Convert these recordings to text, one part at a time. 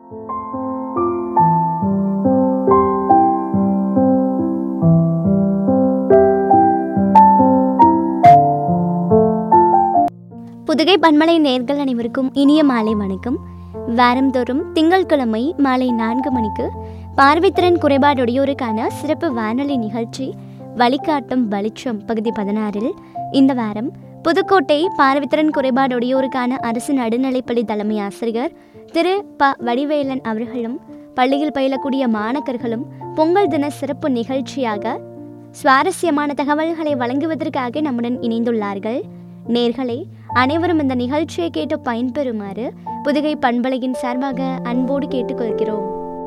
புதுகை பன்மலை நேர்கள் அனைவருக்கும் இனிய மாலை வணக்கம் வாரந்தோறும் திங்கட்கிழமை மாலை நான்கு மணிக்கு பார்வைத்திறன் குறைபாடுடையோருக்கான சிறப்பு வானொலி நிகழ்ச்சி வழிகாட்டும் வெளிச்சம் பகுதி பதினாறில் இந்த வாரம் புதுக்கோட்டை பார்வைத்திறன் குறைபாடுடையோருக்கான அரசு நடுநிலைப்பள்ளி தலைமை ஆசிரியர் திரு ப வடிவேலன் அவர்களும் பள்ளியில் பயிலக்கூடிய மாணக்கர்களும் பொங்கல் தின சிறப்பு நிகழ்ச்சியாக சுவாரஸ்யமான தகவல்களை வழங்குவதற்காக நம்முடன் இணைந்துள்ளார்கள் நேர்களே அனைவரும் இந்த நிகழ்ச்சியை கேட்டு பயன்பெறுமாறு புதுகை பண்பலையின் சார்பாக அன்போடு கேட்டுக்கொள்கிறோம்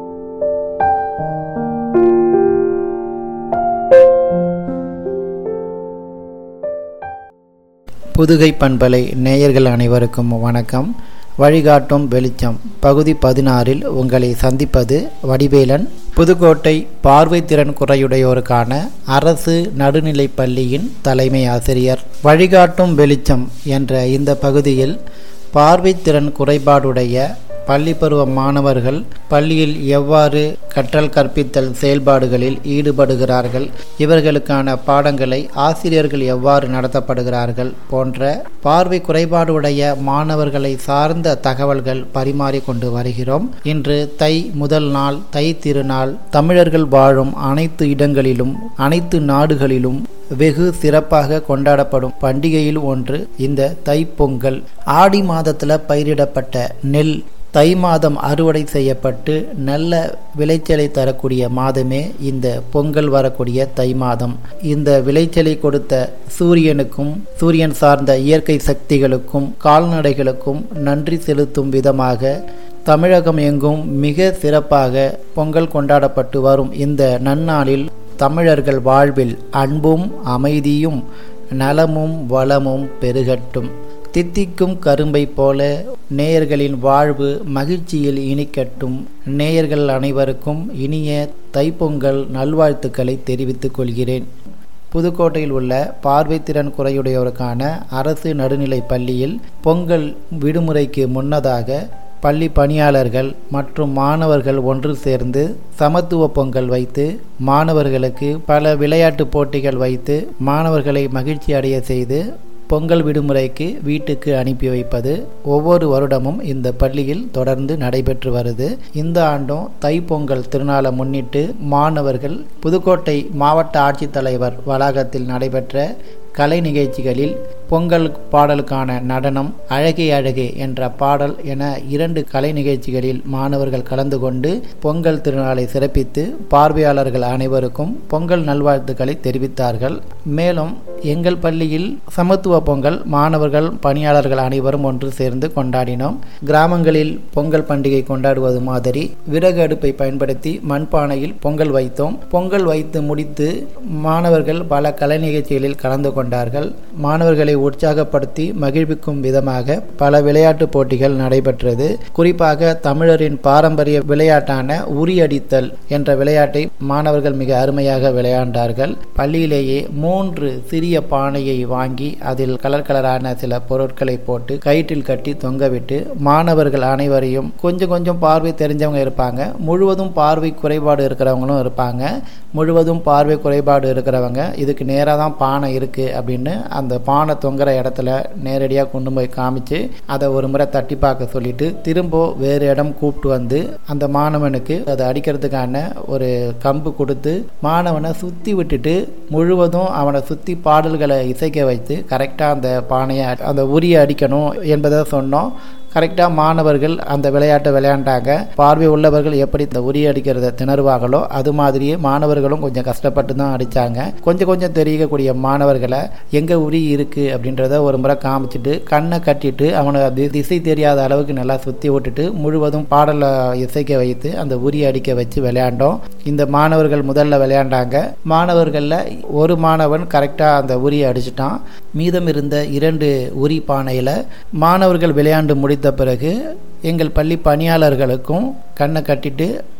புதுகை பண்பலை நேயர்கள் அனைவருக்கும் வணக்கம் வழிகாட்டும் வெளிச்சம் பகுதி பதினாறில் உங்களை சந்திப்பது வடிவேலன் புதுக்கோட்டை பார்வைத்திறன் குறையுடையோருக்கான அரசு நடுநிலைப் பள்ளியின் தலைமை ஆசிரியர் வழிகாட்டும் வெளிச்சம் என்ற இந்த பகுதியில் பார்வைத்திறன் குறைபாடுடைய பள்ளி பருவ மாணவர்கள் பள்ளியில் எவ்வாறு கற்றல் கற்பித்தல் செயல்பாடுகளில் ஈடுபடுகிறார்கள் இவர்களுக்கான பாடங்களை ஆசிரியர்கள் எவ்வாறு நடத்தப்படுகிறார்கள் போன்ற பார்வை குறைபாடுடைய மாணவர்களை சார்ந்த தகவல்கள் பரிமாறிக்கொண்டு வருகிறோம் இன்று தை முதல் நாள் தை திருநாள் தமிழர்கள் வாழும் அனைத்து இடங்களிலும் அனைத்து நாடுகளிலும் வெகு சிறப்பாக கொண்டாடப்படும் பண்டிகையில் ஒன்று இந்த தைப்பொங்கல் ஆடி மாதத்தில் பயிரிடப்பட்ட நெல் தை மாதம் அறுவடை செய்யப்பட்டு நல்ல விளைச்சலை தரக்கூடிய மாதமே இந்த பொங்கல் வரக்கூடிய தை மாதம் இந்த விளைச்சலை கொடுத்த சூரியனுக்கும் சூரியன் சார்ந்த இயற்கை சக்திகளுக்கும் கால்நடைகளுக்கும் நன்றி செலுத்தும் விதமாக தமிழகம் எங்கும் மிக சிறப்பாக பொங்கல் கொண்டாடப்பட்டு வரும் இந்த நன்னாளில் தமிழர்கள் வாழ்வில் அன்பும் அமைதியும் நலமும் வளமும் பெருகட்டும் தித்திக்கும் கொரும்பை போல நேயர்களின் வாழ்வு மகிழ்ச்சியில் இனிக்கட்டும் நேயர்கள் அனைவருக்கும் இனிய தைப்பொங்கல் நல்வாழ்த்துக்களை தெரிவித்துக் கொள்கிறேன் புதுக்கோட்டையில் உள்ள பார்வைத்திறன் குறையுடையோருக்கான அரசு நடுநிலைப் பள்ளியில் பொங்கல் விடுமுறைக்கு முன்னதாக பள்ளி பணியாளர்கள் மற்றும் மாணவர்கள் ஒன்று சேர்ந்து சமத்துவ பொங்கல் வைத்து மாணவர்களுக்கு பல விளையாட்டு போட்டிகள் வைத்து மாணவர்களை மகிழ்ச்சி அடைய செய்து பொங்கல் விடுமுறைக்கு வீட்டுக்கு அனுப்பி வைப்பது ஒவ்வொரு வருடமும் இந்த பள்ளியில் தொடர்ந்து நடைபெற்று வருது இந்த ஆண்டும் தைப்பொங்கல் திருநாளை முன்னிட்டு மாணவர்கள் புதுக்கோட்டை மாவட்ட ஆட்சித்தலைவர் வளாகத்தில் நடைபெற்ற கலை நிகழ்ச்சிகளில் பொங்கல் பாடலுக்கான நடனம் அழகே அழகே என்ற பாடல் என இரண்டு கலை நிகழ்ச்சிகளில் மாணவர்கள் கலந்து கொண்டு பொங்கல் திருநாளை சிறப்பித்து பார்வையாளர்கள் அனைவருக்கும் பொங்கல் நல்வாழ்த்துக்களை தெரிவித்தார்கள் மேலும் எங்கள் பள்ளியில் சமத்துவ பொங்கல் மாணவர்கள் பணியாளர்கள் அனைவரும் ஒன்று சேர்ந்து கொண்டாடினோம் கிராமங்களில் பொங்கல் பண்டிகை கொண்டாடுவது மாதிரி விறகு அடுப்பை பயன்படுத்தி மண்பானையில் பொங்கல் வைத்தோம் பொங்கல் வைத்து முடித்து மாணவர்கள் பல கலை நிகழ்ச்சிகளில் கலந்து கொண்டார்கள் மாணவர்களை உற்சாகப்படுத்தி மகிழ்விக்கும் விதமாக பல விளையாட்டு போட்டிகள் நடைபெற்றது குறிப்பாக தமிழரின் பாரம்பரிய விளையாட்டான உரியடித்தல் என்ற விளையாட்டை மாணவர்கள் மிக அருமையாக விளையாண்டார்கள் பள்ளியிலேயே மூன்று சிறிய பானையை வாங்கி அதில் கலர் கலரான சில பொருட்களை போட்டு கயிற்றில் கட்டி தொங்கவிட்டு மாணவர்கள் அனைவரையும் கொஞ்சம் கொஞ்சம் பார்வை தெரிஞ்சவங்க இருப்பாங்க முழுவதும் பார்வை குறைபாடு இருக்கிறவங்களும் இருப்பாங்க முழுவதும் பார்வை குறைபாடு இருக்கிறவங்க இதுக்கு நேராக தான் பானை இருக்குது அப்படின்னு அந்த பானை தொங்குற இடத்துல நேரடியாக கொண்டு போய் காமிச்சு அதை ஒரு முறை தட்டி பார்க்க சொல்லிட்டு திரும்ப வேறு இடம் கூப்பிட்டு வந்து அந்த மாணவனுக்கு அதை அடிக்கிறதுக்கான ஒரு கம்பு கொடுத்து மாணவனை சுற்றி விட்டுட்டு முழுவதும் அவனை சுற்றி பாடல்களை இசைக்க வைத்து கரெக்டாக அந்த பானையை அந்த உரியை அடிக்கணும் என்பதை சொன்னோம் கரெக்டாக மாணவர்கள் அந்த விளையாட்டை விளையாண்டாங்க பார்வை உள்ளவர்கள் எப்படி இந்த உரி அடிக்கிறத திணறுவாங்களோ அது மாதிரியே மாணவர்களும் கொஞ்சம் கஷ்டப்பட்டு தான் அடித்தாங்க கொஞ்சம் கொஞ்சம் தெரியக்கூடிய மாணவர்களை எங்கே உரி இருக்குது அப்படின்றத ஒரு முறை காமிச்சிட்டு கண்ணை கட்டிட்டு அவனை தி- திசை தெரியாத அளவுக்கு நல்லா சுற்றி விட்டுட்டு முழுவதும் பாடலை இசைக்க வைத்து அந்த உரி அடிக்க வச்சு விளையாண்டோம் இந்த மாணவர்கள் முதல்ல விளையாண்டாங்க மாணவர்களில் ஒரு மாணவன் கரெக்டாக அந்த உரியை அடிச்சிட்டான் மீதம் இருந்த இரண்டு உரி பானையில் மாணவர்கள் விளையாண்டு முடித்த பிறகு எங்கள் பள்ளி பணியாளர்களுக்கும் கண்ணை கட்டிட்டு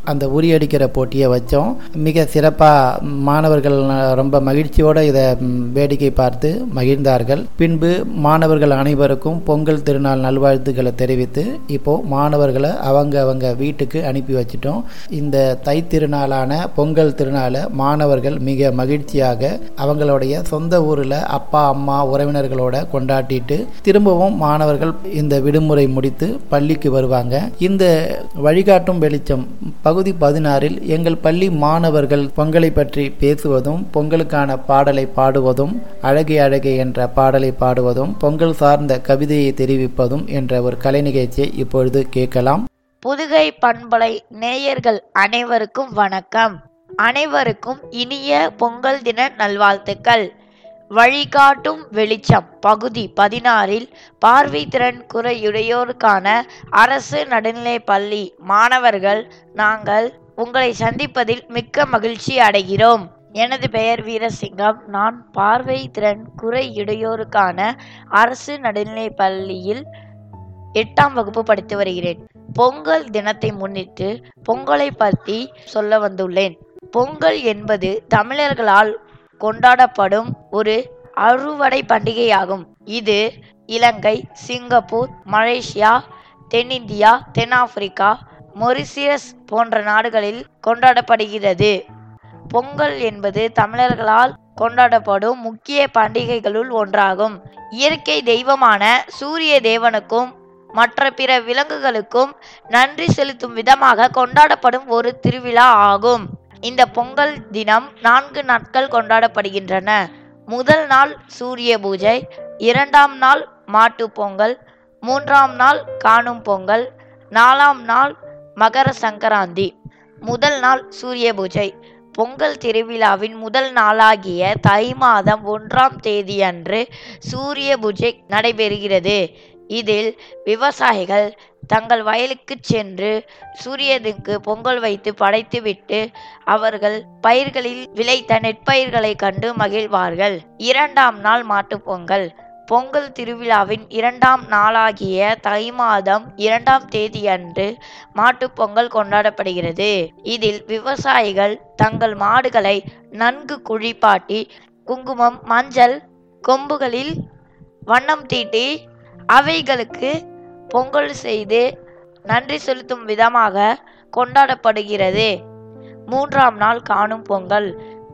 அந்த உரியடிக்கிற போட்டியை வச்சோம் மிக சிறப்பாக மாணவர்கள் ரொம்ப மகிழ்ச்சியோடு இதை ம், வேடிக்கை பார்த்து மகிழ்ந்தார்கள் பின்பு மாணவர்கள் அனைவருக்கும் பொங்கல் திருநாள் நல்வாழ்த்துக்களை தெரிவித்து இப்போ மாணவர்களை அவங்க அவங்க வீட்டுக்கு அனுப்பி வச்சிட்டோம் இந்த தை திருநாளான பொங்கல் திருநாளை மாணவர்கள் மிக மகிழ்ச்சியாக அவங்களுடைய சொந்த ஊரில் அப்பா அம்மா உறவினர்களோட கொண்டாடிட்டு திரும்பவும் மாணவர்கள் இந்த விடுமுறை முடித்து பள்ளிக்கு வருவாங்க இந்த வழிகாட்டும் வெளிச்சம் பகுதி பதினாறில் எங்கள் பள்ளி மாணவர்கள் பொங்கலை பற்றி பேசுவதும் பொங்கலுக்கான பாடலை பாடுவதும் அழகே அழகே என்ற பாடலை பாடுவதும் பொங்கல் சார்ந்த கவிதையை தெரிவிப்பதும் என்ற ஒரு கலை நிகழ்ச்சியை இப்பொழுது கேட்கலாம் புதுகை பண்பலை நேயர்கள் அனைவருக்கும் வணக்கம் அனைவருக்கும் இனிய பொங்கல் தின நல்வாழ்த்துக்கள் வழிகாட்டும் வெளிச்சம் பகுதி பதினாறில் பார்வை திறன் குறையுடையோருக்கான அரசு நடுநிலைப் பள்ளி மாணவர்கள் நாங்கள் உங்களை சந்திப்பதில் மிக்க மகிழ்ச்சி அடைகிறோம் எனது பெயர் வீரசிங்கம் நான் பார்வை திறன் குறையுடையோருக்கான அரசு நடுநிலைப் பள்ளியில் எட்டாம் வகுப்பு படித்து வருகிறேன் பொங்கல் தினத்தை முன்னிட்டு பொங்கலை பற்றி சொல்ல வந்துள்ளேன் பொங்கல் என்பது தமிழர்களால் கொண்டாடப்படும் ஒரு அறுவடை பண்டிகையாகும் இது இலங்கை சிங்கப்பூர் மலேசியா தென்னிந்தியா தென்னாப்பிரிக்கா மொரிசியஸ் போன்ற நாடுகளில் கொண்டாடப்படுகிறது பொங்கல் என்பது தமிழர்களால் கொண்டாடப்படும் முக்கிய பண்டிகைகளுள் ஒன்றாகும் இயற்கை தெய்வமான சூரிய தேவனுக்கும் மற்ற பிற விலங்குகளுக்கும் நன்றி செலுத்தும் விதமாக கொண்டாடப்படும் ஒரு திருவிழா ஆகும் இந்த பொங்கல் தினம் நான்கு நாட்கள் கொண்டாடப்படுகின்றன முதல் நாள் சூரிய பூஜை இரண்டாம் நாள் மாட்டுப் பொங்கல் மூன்றாம் நாள் காணும் பொங்கல் நாலாம் நாள் மகர சங்கராந்தி முதல் நாள் சூரிய பூஜை பொங்கல் திருவிழாவின் முதல் நாளாகிய தை மாதம் ஒன்றாம் தேதியன்று சூரிய பூஜை நடைபெறுகிறது இதில் விவசாயிகள் தங்கள் வயலுக்கு சென்று சூரியனுக்கு பொங்கல் வைத்து படைத்துவிட்டு அவர்கள் பயிர்களில் விளைத்த நெற்பயிர்களை கண்டு மகிழ்வார்கள் இரண்டாம் நாள் மாட்டுப் பொங்கல் பொங்கல் திருவிழாவின் இரண்டாம் நாளாகிய தை மாதம் இரண்டாம் தேதியன்று மாட்டுப் பொங்கல் கொண்டாடப்படுகிறது இதில் விவசாயிகள் தங்கள் மாடுகளை நன்கு குழிப்பாட்டி குங்குமம் மஞ்சள் கொம்புகளில் வண்ணம் தீட்டி அவைகளுக்கு பொங்கல் செய்து நன்றி செலுத்தும் விதமாக கொண்டாடப்படுகிறது மூன்றாம் நாள் காணும் பொங்கல்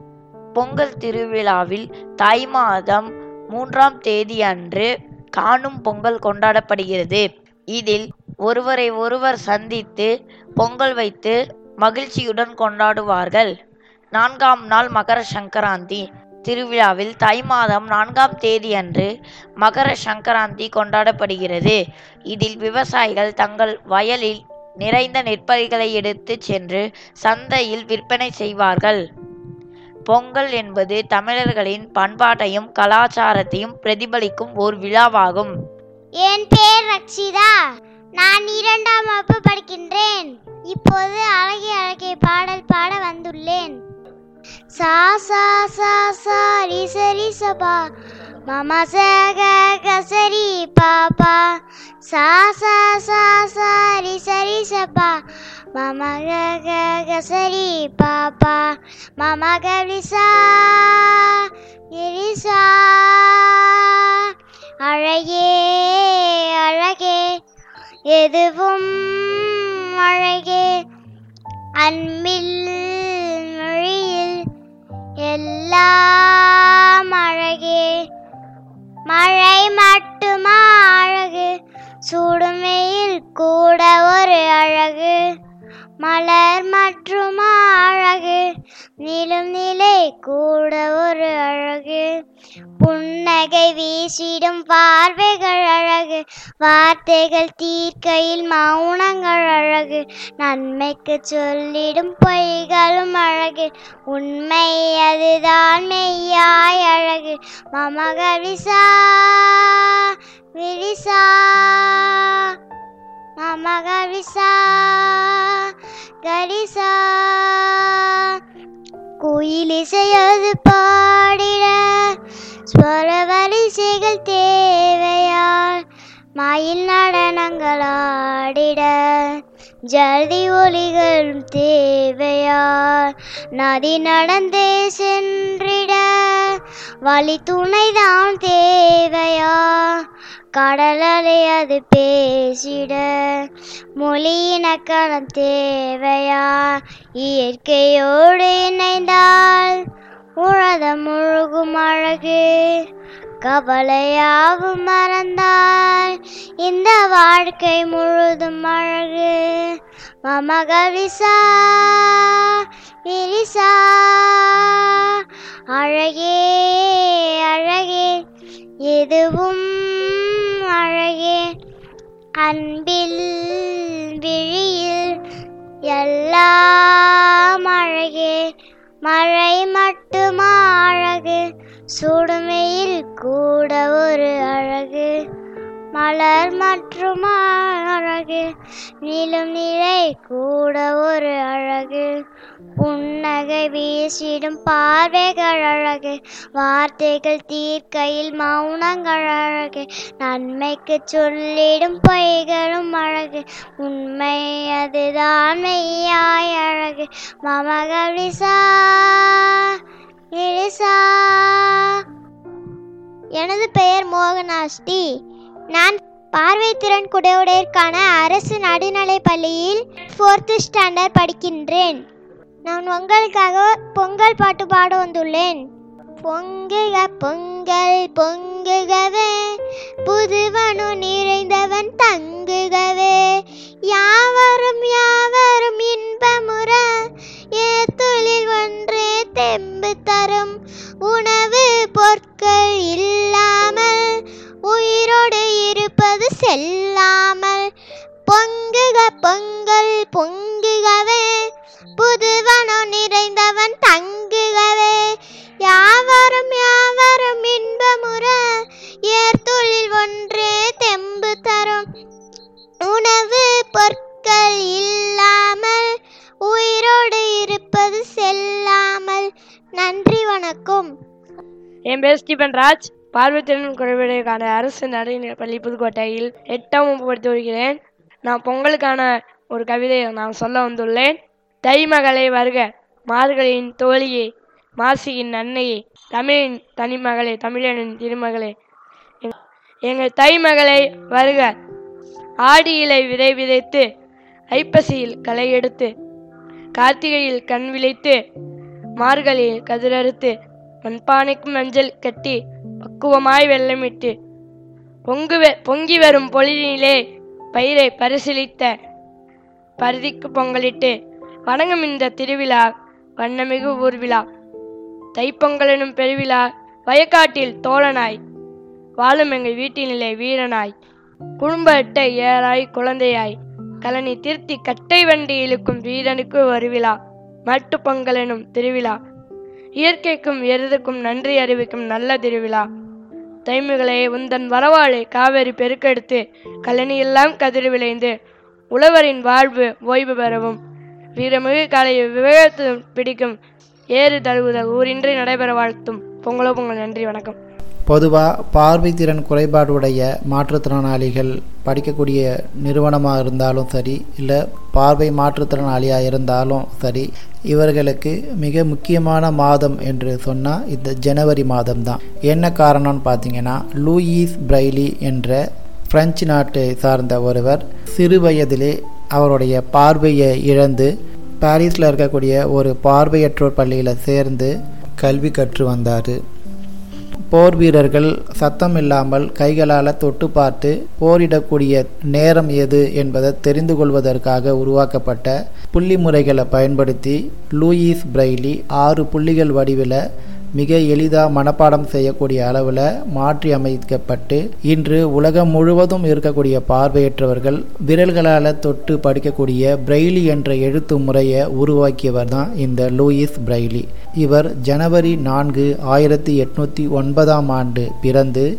பொங்கல் திருவிழாவில் தை மாதம் மூன்றாம் தேதி அன்று காணும் பொங்கல் கொண்டாடப்படுகிறது இதில் ஒருவரை ஒருவர் சந்தித்து பொங்கல் வைத்து மகிழ்ச்சியுடன் கொண்டாடுவார்கள் நான்காம் நாள் மகர சங்கராந்தி திருவிழாவில் தை மாதம் நான்காம் தேதி அன்று மகர சங்கராந்தி கொண்டாடப்படுகிறது இதில் விவசாயிகள் தங்கள் வயலில் நிறைந்த நெற்பயிர்களை எடுத்து சென்று சந்தையில் விற்பனை செய்வார்கள் பொங்கல் என்பது தமிழர்களின் பண்பாட்டையும் கலாச்சாரத்தையும் பிரதிபலிக்கும் ஓர் விழாவாகும் என் பேர் ரக்ஷிதா நான் இரண்டாம் வகுப்பு படிக்கின்றேன் இப்போது அழகிய அழகிய பாடல் பாட வந்துள்ளேன் சா சா சா சா ரி சரி சபா மம ச க க சரி பாப்பா சா சா சா சா ரி சரி சபா மம க க க சரி பாப்பா மம க ரி சா இரி சா அழகே அழகே எதுவும் அழகே அன்பில் மொழியில் எல்லாம் அழகே மழை மட்டுமா அழகு சூடும் வெயில் கூட ஒரு அழகு மலர் மற்றுமா அழகு நிலும் நிலை கூட ஒரு அழகு புன்னகை வீசிடும் பார்வைகள் அழகு வார்த்தைகள் தீர்க்கையில் மௌனங்கள் அழகு நன்மைக்கு சொல்லிடும் பொய்களும் அழகு உண்மை அதுதான் மெய்யாய் அழகு மமக விசா விரிசா மமக விசா கரிசா குயிலிசையது பாடிட ஸ்வர வரிசைகள் தேவையால் மயில் நடனங்கள் ஆடிட ஜல்தி ஒளிகளும் தேவையா நதி நடந்தே சென்றிட வழி துணைதான் தேவையா கடலலை அது பேசிட மொழி இணக்கணம் தேவையா இயற்கையோடு இணைந்தால் உழத முழுகும் அழகு கவலையாவும் மறந்தால் இந்த வாழ்க்கை முழுதும் அழகு மமகவிசா விரிசா அழகே அழகே எதுவும் அழகே அன்பில் விழியில் எல்லாம் அழகே மழை மட்டுமா அழகு சுடுமையில் கூட ஒரு அழகு மலர் மற்றும் அழகு நீளும் நிலை கூட ஒரு அழகு புன்னகை வீசிடும் பார்வைகள் அழகு வார்த்தைகள் தீர்க்கையில் மௌனங்கள் அழகு நன்மைக்கு சொல்லிடும் பொய்களும் அழகு உண்மை அதுதான் மெய்யாய் அழகு மமகவிசா இரிசா எனது பெயர் மோகனாஸ்டி நான் பார்வைத்திறன் குடையுடையற்கான அரசு நடுநிலைப் பள்ளியில் ஃபோர்த்து ஸ்டாண்டர்ட் படிக்கின்றேன் நான் உங்களுக்காக பொங்கல் பாட்டு பாட வந்துள்ளேன் பொங்குக பொங்கல் பொங்குகவே புதுவனு நிறைந்தவன் தங்குகவே யாவரும் யாவரும் இன்பமுற ஏத்துளில் ஒன்றே தெம்பு தரும் உணவு பொருட்கள் இல்லாமல் உயிரோடு இருப்பது செல்லாமல் பொங்குக பொங்கல் பொங்குகவே புதுவனோ நிறைந்தவன் தங்குகவே யாவரும் யாவரும் இன்பமுற ஏர்தொழில் ஒன்றே தெம்பு தரும் உணவு பொருட்கள் இல்லாமல் உயிரோடு இருப்பது செல்லாமல் நன்றி வணக்கம் என் பேர் ஸ்டீபன் ராஜ் பார்வைத்திறன் குறைபாடுகளுக்கான அரசு நடுநிலைப் பள்ளி புதுக்கோட்டையில் எட்டாம் வகுப்பு படித்து வருகிறேன் நான் பொங்கலுக்கான ஒரு கவிதையை நான் சொல்ல வந்துள்ளேன் தை மகளே வருக மார்கழியின் தோழியே மாசியின் அன்னையே தமிழின் தனிமகளே தமிழனின் திருமகளே எங்க- எங்கள் தை மகளே வருக ஆடியிலை விதை விதைத்து ஐப்பசியில் களை எடுத்து கார்த்திகையில் கண் விளைத்து மார்கழியில் கதிரறுத்து மண்பானைக்கும் மஞ்சள் கட்டி பக்குவமாய் வெள்ளமிட்டு பொங்கு வெ- பொங்கி வரும் பொழுதினிலே பயிரை பரிசீலித்த பருதிக்கு பொங்கலிட்டு வணங்கும் இந்த திருவிழா வண்ணமிகு ஊர்விழா தைப்பொங்கல் எனும் பெருவிழா வயக்காட்டில் தோழனாய் வாழும் எங்கள் வீட்டினிலே வீரனாய் குடும்ப அட்டை ஏறாய் குழந்தையாய் கலனி திருத்தி கட்டை வண்டி இழுக்கும் வீரனுக்கு ஒரு விழா மட்டுப் பொங்கல் எனும் திருவிழா இயற்கைக்கும் எருதுக்கும் நன்றி அறிவிக்கும் நல்ல திருவிழா தைமுகளே உந்தன் வரவாழை காவேரி பெருக்கெடுத்து கழனியெல்லாம் கதிர் விளைந்து உழவரின் வாழ்வு ஓய்வு பெறவும் வீரமிகு காலையை விவேகத்து பிடிக்கும் ஏறு தழுவுதல் ஊரின்றி நடைபெற வாழ்த்தும் பொங்கலோ பொங்கல் நன்றி வணக்கம் பொதுவாக பார்வை திறன் குறைபாடுடைய மாற்றுத்திறனாளிகள் படிக்கக்கூடிய நிறுவனமாக இருந்தாலும் சரி இல்லை பார்வை மாற்றுத்திறனாளியாக இருந்தாலும் சரி இவர்களுக்கு மிக முக்கியமான மாதம் என்று சொன்னால் இந்த ஜனவரி மாதம் தான் என்ன காரணம்னு பார்த்தீங்கன்னா லூயிஸ் பிரைலி என்ற பிரெஞ்சு நாட்டை சார்ந்த ஒருவர் சிறு வயதிலே அவருடைய பார்வையை இழந்து பாரிஸில் இருக்கக்கூடிய ஒரு பார்வையற்றோர் பள்ளியில் சேர்ந்து கல்வி கற்று வந்தார் போர் வீரர்கள் சத்தம் இல்லாமல் கைகளால் தொட்டு பார்த்து போரிடக்கூடிய நேரம் எது என்பதை தெரிந்து கொள்வதற்காக உருவாக்கப்பட்ட புள்ளி முறைகளை பயன்படுத்தி லூயிஸ் பிரைலி ஆறு புள்ளிகள் வடிவில் மிக எளிதாக மனப்பாடம் செய்யக்கூடிய அளவில் மாற்றி அமைக்கப்பட்டு இன்று உலகம் முழுவதும் இருக்கக்கூடிய பார்வையற்றவர்கள் விரல்களால் தொட்டு படிக்கக்கூடிய பிரெய்லி என்ற எழுத்து முறையை உருவாக்கியவர் தான் இந்த லூயிஸ் பிரெய்லி இவர் ஜனவரி நான்கு ஆயிரத்தி எட்நூற்றி ஒன்பதாம் ஆண்டு பிறந்து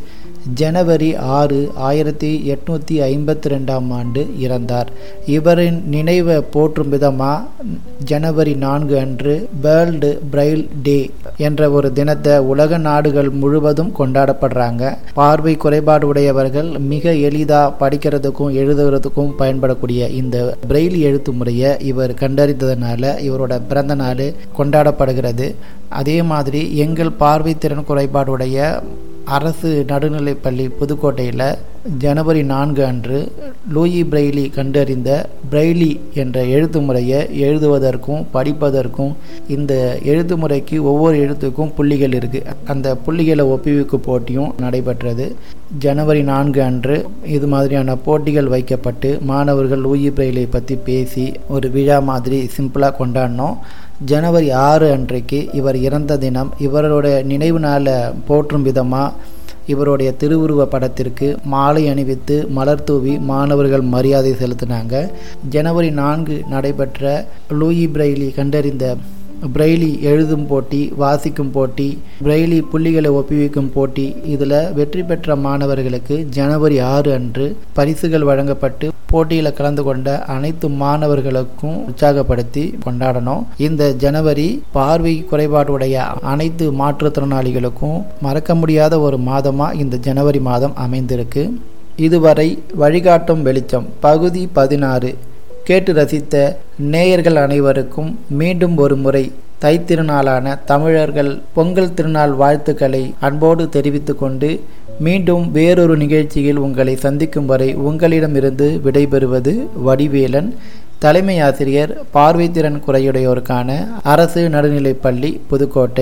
ஜனவரி ஆறு ஆயிரத்தி எட்நூற்றி ஐம்பத்தி ரெண்டாம் ஆண்டு இறந்தார் இவரின் நினைவை போற்றும் விதமாக ஜனவரி நான்கு அன்று வேர்ல்டு பிரைல் டே என்ற ஒரு தினத்தை உலக நாடுகள் முழுவதும் கொண்டாடப்படுறாங்க பார்வை குறைபாடு உடையவர்கள் மிக எளிதாக படிக்கிறதுக்கும் எழுதுறதுக்கும் பயன்படக்கூடிய இந்த பிரெயில் எழுத்து முறையை இவர் கண்டறிந்ததுனால இவரோட பிறந்த நாள் கொண்டாடப்படுகிறது அதே மாதிரி எங்கள் பார்வைத்திறன் குறைபாடுடைய அரசு நடுநிலைப்பள்ளி புதுக்கோட்டையில் ஜனவரி நான்கு அன்று லூயி பிரெய்லி கண்டறிந்த பிரெய்லி என்ற எழுத்து முறையை எழுதுவதற்கும் படிப்பதற்கும் இந்த எழுத்து முறைக்கு ஒவ்வொரு எழுத்துக்கும் புள்ளிகள் இருக்குது அந்த புள்ளிகளை ஒப்புவிக்கும் போட்டியும் நடைபெற்றது ஜனவரி நான்கு அன்று இது மாதிரியான போட்டிகள் வைக்கப்பட்டு மாணவர்கள் லூயி பிரெய்லை பற்றி பேசி ஒரு விழா மாதிரி சிம்பிளாக கொண்டாடினோம் ஜனவரி ஆறு அன்றைக்கு இவர் இறந்த தினம் இவரோட நினைவு நாளை போற்றும் விதமாக இவருடைய திருவுருவ படத்திற்கு மாலை அணிவித்து மலர் தூவி மாணவர்கள் மரியாதை செலுத்தினாங்க ஜனவரி நான்கு நடைபெற்ற லூயி பிரெய்லி கண்டறிந்த பிரெய்லி எழுதும் போட்டி வாசிக்கும் போட்டி பிரெய்லி புள்ளிகளை ஒப்புவிக்கும் போட்டி இதில் வெற்றி பெற்ற மாணவர்களுக்கு ஜனவரி ஆறு அன்று பரிசுகள் வழங்கப்பட்டு போட்டியில் கலந்து கொண்ட அனைத்து மாணவர்களுக்கும் உற்சாகப்படுத்தி கொண்டாடணும் இந்த ஜனவரி பார்வை குறைபாடுடைய அனைத்து மாற்றுத்திறனாளிகளுக்கும் மறக்க முடியாத ஒரு மாதமாக இந்த ஜனவரி மாதம் அமைந்திருக்கு இதுவரை வழிகாட்டும் வெளிச்சம் பகுதி பதினாறு கேட்டு ரசித்த நேயர்கள் அனைவருக்கும் மீண்டும் ஒரு முறை தைத்திருநாளான தமிழர்கள் பொங்கல் திருநாள் வாழ்த்துக்களை அன்போடு தெரிவித்துக் கொண்டு மீண்டும் வேறொரு நிகழ்ச்சியில் உங்களை சந்திக்கும் வரை உங்களிடமிருந்து விடைபெறுவது வடிவேலன் தலைமை ஆசிரியர் பார்வைத்திறன் குறையுடையோருக்கான அரசு நடுநிலைப்பள்ளி புதுக்கோட்டை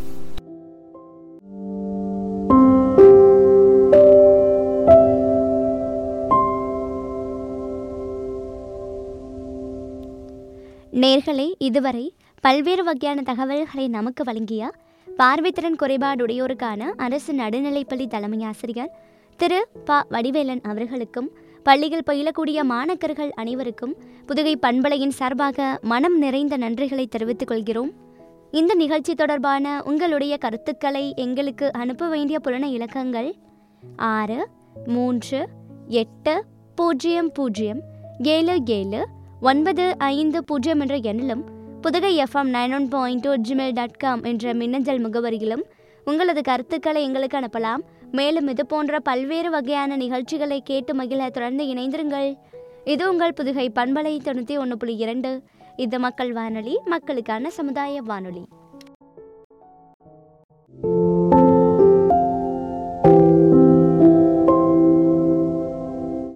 நேர்களே இதுவரை பல்வேறு வகையான தகவல்களை நமக்கு வழங்கிய பார்வைத்திறன் குறைபாடுடையோருக்கான அரசு நடுநிலைப்பள்ளி தலைமை ஆசிரியர் திரு ப வடிவேலன் அவர்களுக்கும் பள்ளியில் பயிலக்கூடிய மாணக்கர்கள் அனைவருக்கும் புதுகை பண்பலையின் சார்பாக மனம் நிறைந்த நன்றிகளை தெரிவித்துக் கொள்கிறோம் இந்த நிகழ்ச்சி தொடர்பான உங்களுடைய கருத்துக்களை எங்களுக்கு அனுப்ப வேண்டிய புலன இலக்கங்கள் ஆறு மூன்று எட்டு பூஜ்ஜியம் பூஜ்ஜியம் ஏழு ஏழு ஒன்பது ஐந்து பூஜ்ஜியம் என்ற எண்ணிலும் Pudugai FM nine one point two Gmail dot com என்ற மின்னஞ்சல் முகவரியிலும் உங்களது கருத்துக்களை எங்களுக்கு அனுப்பலாம் மேலும் இது போன்ற பல்வேறு வகையான நிகழ்ச்சிகளை கேட்டு மகிழ தொடர்ந்து இணைந்திருங்கள் இது உங்கள் புதுகை பண்பலை தொண்ணூற்றி ஒன்று புள்ளி இரண்டு இது மக்கள் வானொலி மக்களுக்கான சமுதாய வானொலி